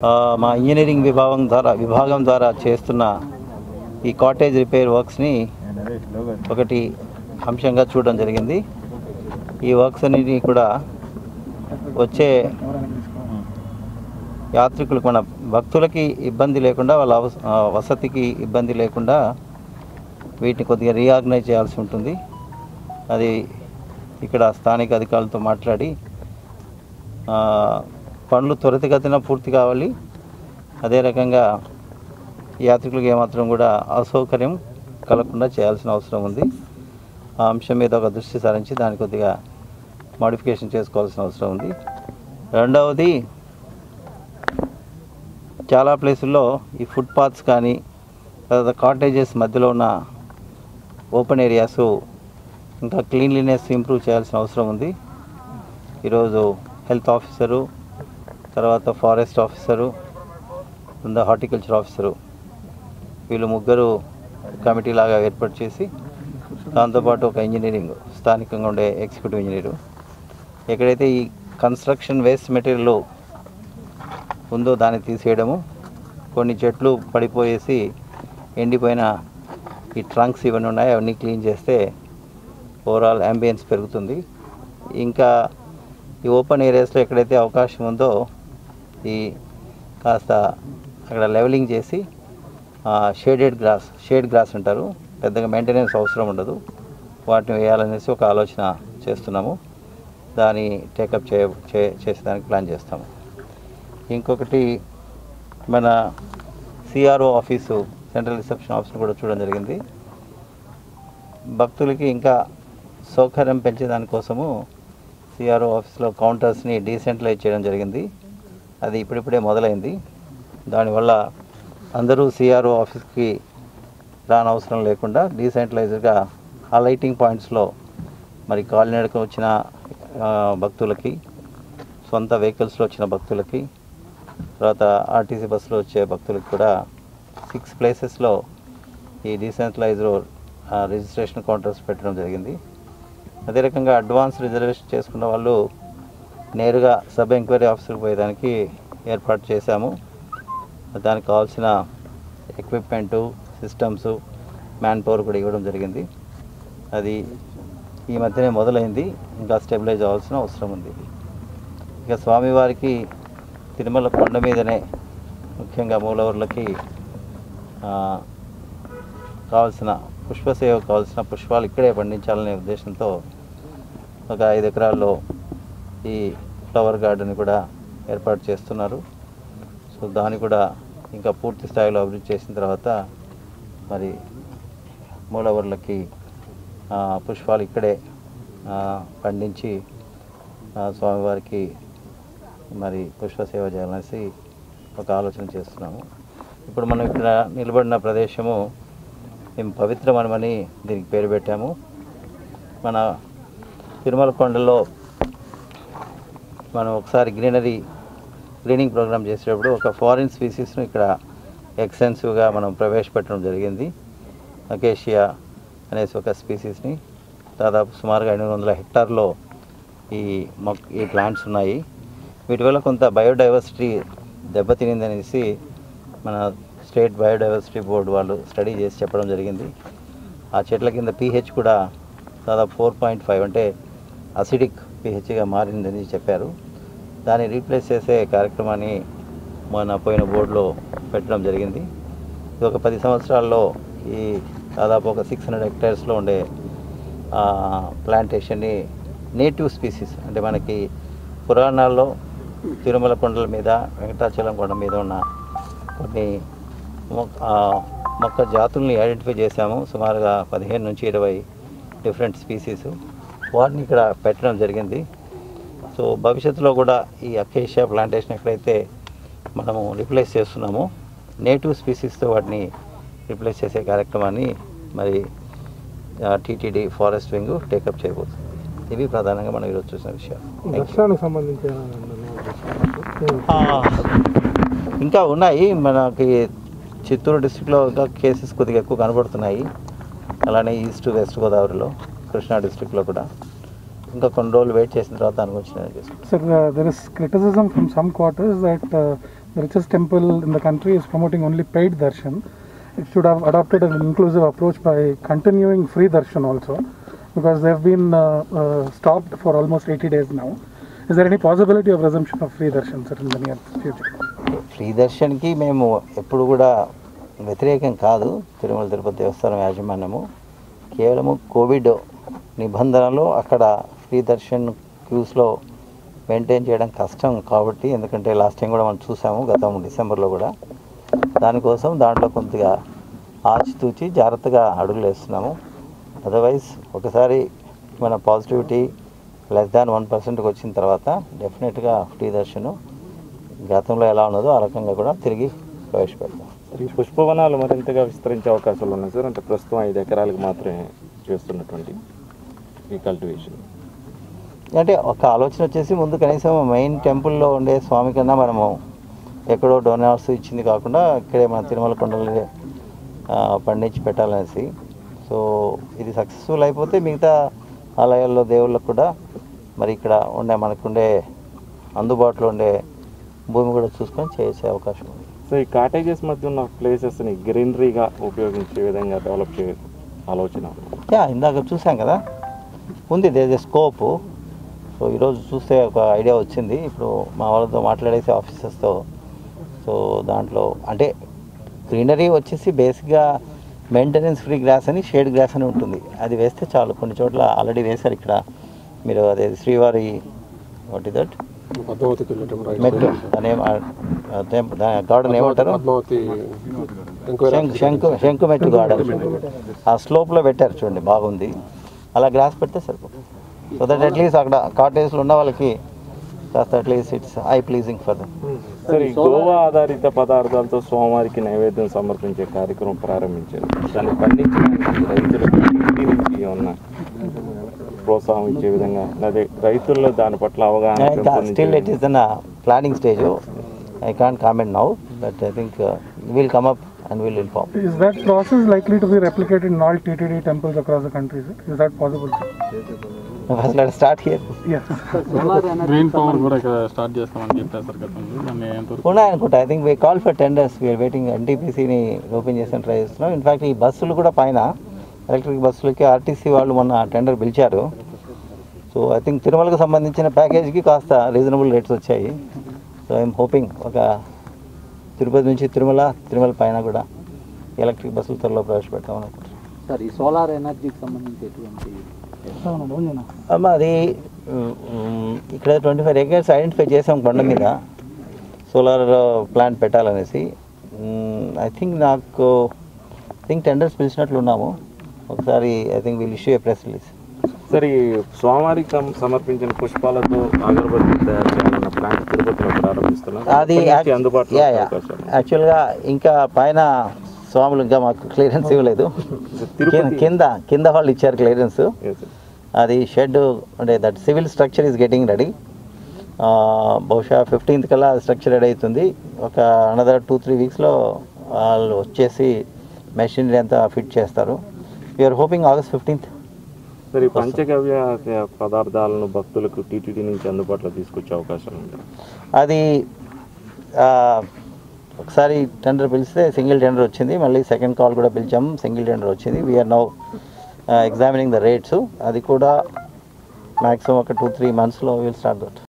ఆ, మా ఇంజనీరింగ్ విభాగం ద్వారా విభాగం ద్వారా చేస్తున్న ఈ కాటేజ్ రిపేర్ వర్క్స్ని ఒకటి అంశంగా చూడడం జరిగింది ఈ వర్క్స్ అన్నిటినీ కూడా వచ్చే యాత్రికులకు మన భక్తులకి ఇబ్బంది లేకుండా వాళ్ళ అవస- ఆ, వసతికి ఇబ్బంది లేకుండా వీటిని కొద్దిగా రీఆర్గనైజ్ చేయాల్సి ఉంటుంది అది ఇక్కడ స్థానిక అధికారులతో మాట్లాడి ఆ, పనులు త్వరితగతిన పూర్తి కావాలి అదే రకంగా యాత్రికులకు ఏమాత్రం కూడా అసౌకర్యం కలగకుండా చేయాల్సిన అవసరం ఉంది ఆ అంశం మీద ఒక దృష్టి సారించి దాన్ని కొద్దిగా మాడిఫికేషన్ చేసుకోవాల్సిన అవసరం ఉంది రెండవది చాలా ప్లేసుల్లో ఈ ఫుట్పాత్స్ కానీ తర్వాత కాటేజెస్ మధ్యలో ఉన్న ఓపెన్ ఏరియాస్ ఇంకా క్లీన్లీనెస్ ఇంప్రూవ్ చేయాల్సిన అవసరం ఉంది ఈరోజు హెల్త్ ఆఫీసరు తర్వాత ఫారెస్ట్ ఆఫీసరు ఉందా హార్టికల్చర్ ఆఫీసరు వీళ్ళు ముగ్గురు కమిటీ లాగా ఏర్పాటు చేసి దాంతోపాటు ఒక ఇంజనీరింగ్ స్థానికంగా ఉండే ఎగ్జిక్యూటివ్ ఇంజనీరు ఎక్కడైతే ఈ కన్స్ట్రక్షన్ వేస్ట్ మెటీరియల్ ఉందో దాన్ని తీసేయడము కొన్ని చెట్లు పడిపోయేసి ఎండిపోయిన ఈ ట్రంక్స్ ఇవన్నీ ఉన్నాయి అవన్నీ క్లీన్ చేస్తే ఓవరాల్ అంబియన్స్ పెరుగుతుంది ఇంకా ఈ ఓపెన్ ఏరియాస్లో ఎక్కడైతే అవకాశం ఉందో ఈ కాస్త అక్కడ లెవెలింగ్ చేసి షేడెడ్ గ్రాస్ షేడ్ గ్రాస్ అంటారు పెద్దగా మెయింటెనెన్స్ అవసరం ఉండదు వాటిని వేయాలనేసి ఒక ఆలోచన చేస్తున్నాము దాన్ని టేకప్ చే చే- చేసేదానికి ప్లాన్ చేస్తాము ఇంకొకటి మన సిఆర్ఓ ఆఫీసు సెంట్రల్ రిసెప్షన్ ఆఫీస్ని కూడా చూడడం జరిగింది భక్తులకి ఇంకా సౌకర్యం పెంచేదానికోసము సిఆర్ఓ ఆఫీస్లో కౌంటర్స్ని డీసెంట్రలైజ్ చేయడం జరిగింది అది ఇప్పుడిప్పుడే మొదలైంది దానివల్ల అందరూ సిఆర్ఓ ఆఫీస్కి రానవసరం లేకుండా డీసెంట్రలైజ్డ్గా ఆ లైటింగ్ పాయింట్స్లో మరి కాలినడక వచ్చిన ఆ, భక్తులకి సొంత వెహికల్స్లో వచ్చిన భక్తులకి తర్వాత ఆర్టీసీ బస్సులో వచ్చే భక్తులకి కూడా సిక్స్ ప్లేసెస్లో ఈ డీసెంట్రలైజ్డ్ రిజిస్ట్రేషన్ కౌంటర్స్ పెట్టడం జరిగింది అదే రకంగా అడ్వాన్స్ రిజర్వేషన్ చేసుకున్న వాళ్ళు నేరుగా సబ్ ఎంక్వైరీ ఆఫీసర్కి పోయేదానికి ఏర్పాటు చేశాము దానికి కావాల్సిన ఎక్విప్మెంటు సిస్టమ్స్ మ్యాన్ పవర్ కూడా ఇవ్వడం జరిగింది అది ఈ మధ్యనే మొదలైంది ఇంకా స్టెబిలైజ్ అవ్వాల్సిన అవసరం ఉంది ఇక స్వామివారికి తిరుమల కొండ మీదనే ముఖ్యంగా మూలవర్లకి ఆ, కావాల్సిన పుష్పసేవ కావాల్సిన పుష్పాలు ఇక్కడే పండించాలనే ఉద్దేశంతో ఒక ఐదు ఎకరాల్లో ఈ ఫ్లవర్ గార్డెన్ కూడా ఏర్పాటు చేస్తున్నారు సో దాన్ని కూడా ఇంకా పూర్తి స్థాయిలో అభివృద్ధి చేసిన తర్వాత మరి మూలవర్లకి ఆ, పుష్పాలు ఇక్కడే ఆ, పండించి ఆ, స్వామివారికి మరి పుష్ప సేవ చేయాలనేసి ఒక ఆలోచన చేస్తున్నాము ఇప్పుడు మనం ఇక్కడ నిలబడిన ప్రదేశము మేము పవిత్రమనమని దీనికి పేరు పెట్టాము మన తిరుమల కొండలో మనం ఒకసారి గ్రీనరీ గ్రీనింగ్ ప్రోగ్రామ్ చేసేటప్పుడు ఒక ఫారిన్ స్పీసీస్ను ఇక్కడ ఎక్స్టెన్సివ్గా మనం ప్రవేశపెట్టడం జరిగింది అకేషియా అనేసి ఒక స్పీసీస్ని దాదాపు సుమారుగా ఎనిమిది వందల హెక్టార్లో ఈ మొక్ ఈ ప్లాంట్స్ ఉన్నాయి వీటి వల్ల కొంత బయోడైవర్సిటీ దెబ్బతినిందనేసి మన స్టేట్ బయోడైవర్సిటీ బోర్డు వాళ్ళు స్టడీ చేసి చెప్పడం జరిగింది ఆ చెట్ల కింద పీహెచ్ కూడా దాదాపు ఫోర్ పాయింట్ ఫైవ్ అంటే అసిడిక్ పీహెచ్గా మారిందని చెప్పారు దాన్ని రీప్లేస్ చేసే కార్యక్రమాన్ని మన పోయిన బోర్డులో పెట్టడం జరిగింది ఇది ఒక పది సంవత్సరాల్లో ఈ దాదాపు ఒక సిక్స్ హండ్రెడ్ హెక్టర్స్లో ఉండే ప్లాంటేషన్ని నేటివ్ స్పీసీస్ అంటే మనకి పురాణాల్లో తిరుమల కొండల మీద వెంకటాచలం కొండ మీద ఉన్న కొన్ని మొక్క ఆ, మొక్క జాతుల్ని ఐడెంటిఫై చేశాము సుమారుగా పదిహేను నుంచి ఇరవై డిఫరెంట్ స్పీసీస్ వాటిని ఇక్కడ పెట్టడం జరిగింది సో భవిష్యత్తులో కూడా ఈ అకేషియా ప్లాంటేషన్ ఎక్కడైతే మనము రిప్లేస్ చేస్తున్నామో నేటివ్ స్పీసీస్తో వాటిని రిప్లేస్ చేసే కార్యక్రమాన్ని మరి టీటీడీ ఫారెస్ట్ వింగ్ టేకప్ చేయబోతుంది ఇవి ప్రధానంగా మనం ఈరోజు చూసిన విషయాలు Thank you. దర్శనానికి సంబంధించి ఆ, ఇంకా ఉన్నాయి మనకి చిత్తూరు డిస్టిక్లో ఇంకా కేసెస్ కొద్దిగా ఎక్కువ కనబడుతున్నాయి అలానే ఈస్ట్ వెస్ట్ గోదావరిలో కృష్ణా డిస్టిక్లో కూడా ఇంకా కొన్ని రోజులు వెయిట్ చేసిన తర్వాత దాని గురించి నేను చేసుకుంటాను Sir, uh, there is criticism from some quarters that uh, the richest temple in the country is promoting only paid darshan. It should have adopted an inclusive approach by continuing free darshan also, because they've been uh, uh, stopped for almost 80 days now. Is there any possibility of resumption of free darshan, sir, in the near future? Free దర్శన్కి మేము ఎప్పుడు కూడా వ్యతిరేకం కాదు తిరుమల తిరుపతి దేవస్థానం యాజమాన్యము కేవలము Covid నిబంధనలు అక్కడ ఫ్రీ దర్శన్ క్యూస్లో మెయింటైన్ చేయడం కష్టం కాబట్టి ఎందుకంటే లాస్ట్ టైం కూడా మనం చూసాము గతం డిసెంబర్లో కూడా దానికోసం దాంట్లో కొద్దిగా ఆచితూచి జాగ్రత్తగా అడుగులు వేస్తున్నాము అదర్వైజ్ ఒకసారి మన పాజిటివిటీ లెస్ దాన్ వన్ పర్సెంట్కి వచ్చిన తర్వాత డెఫినెట్గా ఫ్రీ దర్శనం గతంలో ఎలా ఉన్నదో ఆ రకంగా కూడా తిరిగి ప్రవేశపెడతాం ఈ పుష్పవనాలు మరింతగా విస్తరించే అవకాశాలు ఉన్నాయి సార్ అంటే ప్రస్తుతం ఐదు ఎకరాలకు మాత్రమే చేస్తున్నటువంటి ఈ కల్టివేషన్ అంటే ఒక ఆలోచన వచ్చేసి ముందు కనీసం మెయిన్ టెంపుల్లో ఉండే స్వామి కన్నా మనము ఎక్కడో డొనార్స్ ఇచ్చింది కాకుండా ఇక్కడే మన తిరుమల కొండలు పండించి పెట్టాలనేసి సో ఇది సక్సెస్ఫుల్ అయిపోతే మిగతా ఆలయాల్లో దేవుళ్ళకు కూడా మరి ఇక్కడ ఉండే మనకుండే అందుబాటులో ఉండే భూమి కూడా చూసుకొని చేసే అవకాశం ఉంది సో ఈ కాటేజెస్ మధ్య ఉన్న ప్లేసెస్ని గ్రీనరీగా ఉపయోగించే విధంగా డెవలప్ చే ఆలోచన యా ఇందాక చూసాం కదా ఉంది దేర్ స్కోప్ సో ఈరోజు చూస్తే ఒక ఐడియా వచ్చింది ఇప్పుడు మా వాళ్ళతో మాట్లాడేసి ఆఫీసర్స్తో సో దాంట్లో అంటే గ్రీనరీ వచ్చేసి బేసిక్గా మెయింటెనెన్స్ ఫ్రీ గ్రాస్ అని షేడ్ గ్రాస్ అని ఉంటుంది అది వేస్తే చాలు కొన్ని చోట్ల ఆల్రెడీ వేశారు ఇక్కడ మీరు అదే శ్రీవారి వాట్ ఇస్ దట్ పద్మావతికి వెళ్ళే టెంపుల్ మెట్రో దాని గార్డెన్ ఏమంటారు పద్మావతి ఎంక్వైరీ శంకు శంకు శంకు మెట్టు గార్డెన్ ఆ స్లోప్లో పెట్టారు చూడండి బాగుంది అలా గ్రాస్ పెడితే సరిపోతుంది సో దట్ అట్లీస్ట్ అక్కడ కాటేజ్లో ఉన్న వాళ్ళకి కాస్త at least it's eye pleasing for them సరే ఈ గోవా ఆధారిత పదార్థాలతో సోమవారికి నైవేద్యం సమర్పించే కార్యక్రమం ప్రారంభించారు దాన్ని పండించడానికి రైతులకు ఇంటి నుంచి ఏమన్నా ప్రోత్సాహం ఇచ్చే విధంగా అదే రైతుల్లో దాని పట్ల అవగాహన పెంపొందించే still it is in planning stage I can't comment now but I think will come up and will inform Is that process likely to be replicated in all TTD temples across the country, sir? Is that possible, sir? First let start here Yes. Green power కూడా ఇక్కడ start చేస్తామని చెప్పారు sir గతంలో దాన్ని ఎంతవరకు ఉన్నాయనుకుంటా I think we call for tenders we're waiting ఎన్టీపీసీని open చేసిన ట్రై చేస్తున్నాం ఇన్ఫాక్ట్ ఈ బస్సులు కూడా పైన ఎలక్ట్రిక్ బస్సులకి ఆర్టీసీ వాళ్ళు మొన్న టెండర్ పిలిచారు సో ఐ త్తింక్ తిరుమలకు సంబంధించిన ప్యాకేజ్కి కాస్త రీజనబుల్ రేట్స్ వచ్చాయి సో ఐఎమ్ హోపింగ్ ఒక తిరుపతి నుంచి తిరుమల తిరుమల పైన కూడా ఎలక్ట్రిక్ బస్సులు త్వరలో ప్రవేశపెడతాం అనుకుంటున్నాం సార్ ఈ సోలార్ ఎనర్జీకి సంబంధించి ఎటువంటి అమ్మ అది ఉమ్, ఇక్కడ ట్వంటీ ఫైవ్ ఏకర్స్ ఐడెంటిఫై చేసాం కొండ మీద సోలార్ ప్లాంట్ పెట్టాలనేసి ఐ థింక్ నాకు థింక్ టెండర్స్ పిలిచినట్లు ఉన్నాము ఒకసారి I think we'll issue a press release సరే ఈ స్వామివారికి సమ- సమర్పించిన పుష్పాలతో అగరబత్తి తయారు చేయాలన్న ప్లాంట్ తిరుపతిలో ప్రారంభిస్తున్నారు అది ఎప్పటి నుంచి అందుబాటులో యా ఉండే యా అవకాశాలు? యాక్చువల్గా ఇంకా పైన స్వాములు ఇంకా మాకు క్లియరెన్స్ ఇవ్వలేదు తిరుపతి- కింద కింద వాళ్ళు ఇచ్చారు క్లియరెన్స్ Yes, sir. అది షెడ్ అంటే that civil structure is getting ready బహుశా ఫిఫ్టీన్త్ కల్లా స్ట్రక్చర్ రెడీ అవుతుంది ఒక అనదర్ టూ త్రీ వీక్స్లో వాళ్ళు వచ్చేసి మెషినరీ అంతా ఫిట్ చేస్తారు యూఆర్ హోపింగ్ ఆగస్ట్ ఫిఫ్టీన్త్ సరే ఈ పంచగవ్య పదార్థాలను భక్తులకు టీటీడీ నుంచి అందుబాటులో తీసుకొచ్చే అవకాశం ఉంది అది ఆ, ఒకసారి టెండర్ పిలిస్తే సింగిల్ టెండర్ వచ్చింది మళ్ళీ సెకండ్ కాల్ కూడా పిలిచాము సింగిల్ టెండర్ వచ్చింది we're now examining the rates అది కూడా మ్యాక్సిమం ఒక టూ త్రీ మంత్స్లో విల్ స్టార్ట్ దట్